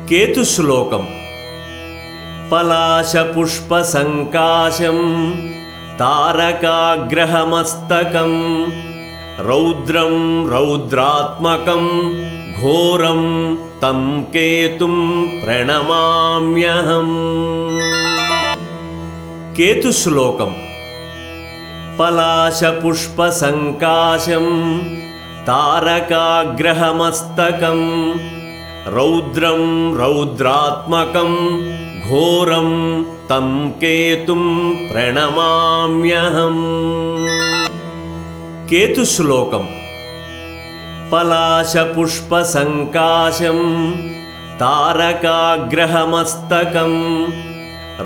కేతుశ్లోకం పలాశపుష్పసంకాశం తారకాగ్రహమస్తకం రౌద్రం రౌద్రాత్మకం ఘోరం తం కేతుం ప్రణమామ్యహం కేతుశ్లోకం పలాశపుష్పసంకాశం తారకాగ్రహమస్తకం రౌద్రం రౌద్రాత్మకం ఘోరం తం కేతుం ప్రణమామ్యహం కేతుశ్లోకం పలాశపుష్పసంకాశం తారకాగ్రహమస్తకం